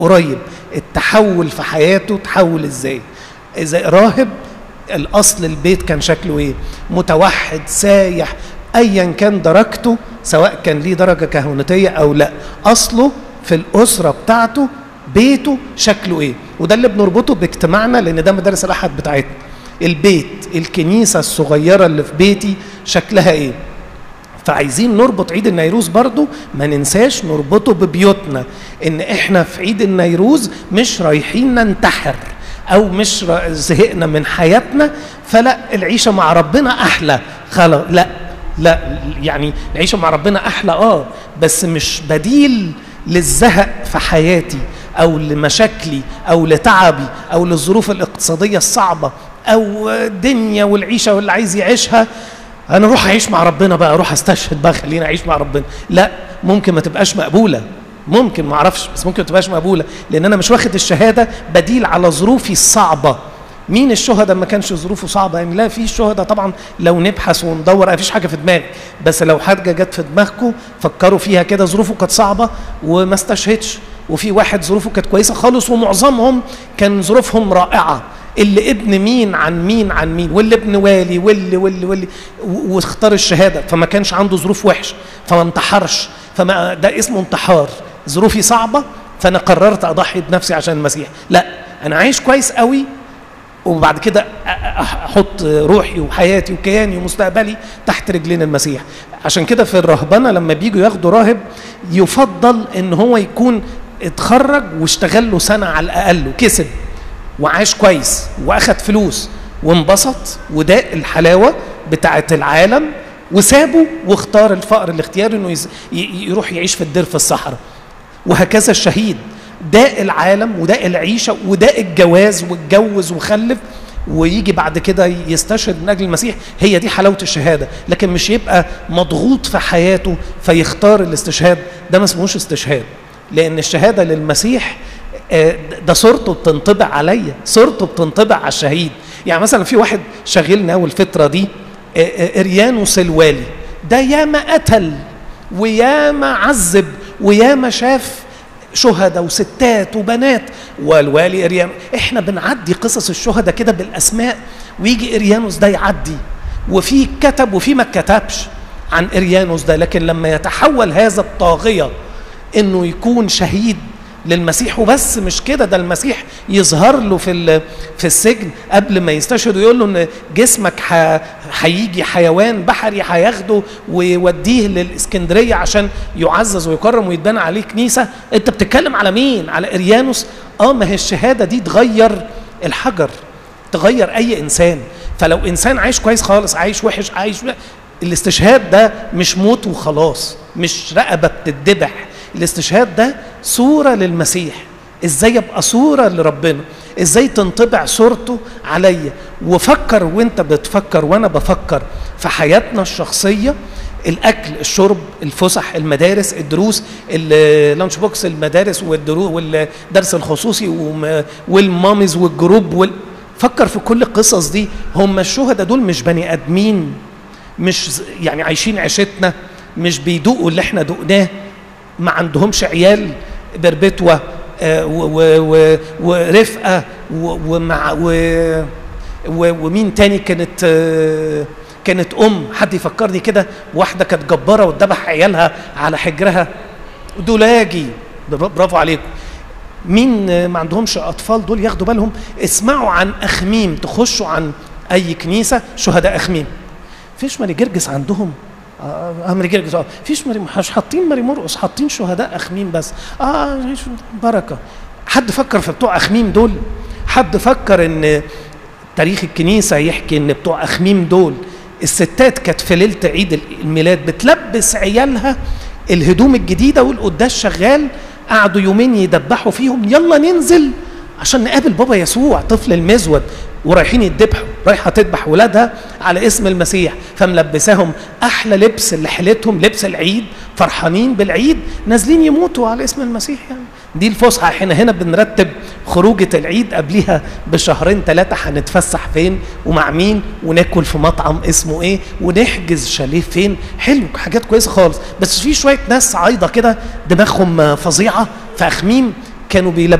قريب التحول في حياته تحول ازاي اذا راهب الاصل البيت كان شكله ايه متوحد سايح ايا كان درجته سواء كان ليه درجه كهنوتيه او لا اصله في الاسره بتاعته بيته شكله ايه وده اللي بنربطه باجتماعنا لان ده مدارس الاحد بتاعتنا البيت الكنيسه الصغيره اللي في بيتي شكلها ايه فعايزين نربط عيد النيروز برضو ما ننساش نربطه ببيوتنا ان احنا في عيد النيروز مش رايحين ننتحر او مش زهقنا من حياتنا فلا العيشه مع ربنا احلى خلاص لا لا يعني العيشه مع ربنا احلى اه بس مش بديل للزهق في حياتي او لمشاكلي او لتعبي او للظروف الاقتصاديه الصعبه او الدنيا والعيشه واللي عايز يعيشها انا اروح اعيش مع ربنا بقى اروح استشهد بقى خليني اعيش مع ربنا لا ممكن ما تبقاش مقبوله ممكن ما اعرفش بس ممكن ما تبقاش مقبوله لان انا مش واخد الشهاده بديل على ظروفي الصعبه مين الشهداء ما كانش ظروفه صعبه يعني لا في شهداء طبعا لو نبحث وندور ما فيش حاجه في دماغي بس لو حاجه جت في دماغكم فكروا فيها كده ظروفه كانت صعبه وما استشهدش وفي واحد ظروفه كانت كويسه خالص ومعظمهم كان ظروفهم رائعه اللي ابن مين عن مين عن مين واللي ابن والي واللي واللي واللي واختار الشهاده فما كانش عنده ظروف وحشه فما انتحرش فما ده اسمه انتحار ظروفي صعبه فانا قررت اضحي بنفسي عشان المسيح لا انا عايش كويس قوي وبعد كده احط روحي وحياتي وكياني ومستقبلي تحت رجلين المسيح عشان كده في الرهبنه لما بيجوا ياخدوا راهب يفضل ان هو يكون اتخرج واشتغل له سنه على الاقل وكسب وعاش كويس واخد فلوس وانبسط وداق الحلاوه بتاعه العالم وسابه واختار الفقر الاختياري انه يروح يعيش في الدير في الصحراء وهكذا الشهيد داق العالم وداق العيشه وداق الجواز واتجوز وخلف ويجي بعد كده يستشهد من اجل المسيح هي دي حلاوه الشهاده لكن مش يبقى مضغوط في حياته فيختار الاستشهاد ده ما اسمهوش استشهاد لان الشهاده للمسيح ده صورته بتنطبع عليا صورته بتنطبع على الشهيد يعني مثلا في واحد شاغلنا اول الفتره دي اريانوس الوالي ده ياما قتل وياما عذب وياما شاف شهداء وستات وبنات والوالي اريان احنا بنعدي قصص الشهداء كده بالاسماء ويجي اريانوس ده يعدي وفي كتب وفي ما كتبش عن اريانوس ده لكن لما يتحول هذا الطاغيه انه يكون شهيد للمسيح وبس مش كده ده المسيح يظهر له في في السجن قبل ما يستشهد ويقول له ان جسمك هيجي حيوان بحري هياخده ويوديه للاسكندريه عشان يعزز ويكرم ويتبنى عليه كنيسه انت بتتكلم على مين على اريانوس اه ما هي الشهاده دي تغير الحجر تغير اي انسان فلو انسان عايش كويس خالص عايش وحش عايش الاستشهاد ده مش موت وخلاص مش رقبه بتتذبح الاستشهاد ده صورة للمسيح ازاي ابقى صورة لربنا ازاي تنطبع صورته عليا وفكر وانت بتفكر وانا بفكر في حياتنا الشخصية الاكل الشرب الفسح المدارس الدروس اللانش بوكس المدارس والدرس الخصوصي والمامز والجروب وال... فكر في كل القصص دي هم الشهداء دول مش بني ادمين مش يعني عايشين عيشتنا مش بيدوقوا اللي احنا دقناه ما عندهمش عيال بربتوة ورفقة ومع ومين تاني كانت كانت أم حد يفكرني كده واحدة كانت جبارة واتذبح عيالها على حجرها دولاجي برافو عليكم مين ما عندهمش أطفال دول ياخدوا بالهم اسمعوا عن أخميم تخشوا عن أي كنيسة شهداء أخميم فيش مالي جرجس عندهم اه ماري جرجس اه فيش ماري مش حاطين ماري مرقص حاطين شهداء اخميم بس اه بركه حد فكر في بتوع اخميم دول حد فكر ان تاريخ الكنيسه يحكي ان بتوع اخميم دول الستات كانت في ليله عيد الميلاد بتلبس عيالها الهدوم الجديده والقداس شغال قعدوا يومين يدبحوا فيهم يلا ننزل عشان نقابل بابا يسوع طفل المزود ورايحين يذبحوا رايحه تذبح ولادها على اسم المسيح فملبساهم احلى لبس اللي حلتهم لبس العيد فرحانين بالعيد نازلين يموتوا على اسم المسيح يعني دي الفسحه احنا هنا بنرتب خروجه العيد قبلها بشهرين ثلاثه هنتفسح فين ومع مين وناكل في مطعم اسمه ايه ونحجز شاليه فين حلو حاجات كويسه خالص بس في شويه ناس عايضه كده دماغهم فظيعه في اخميم كانوا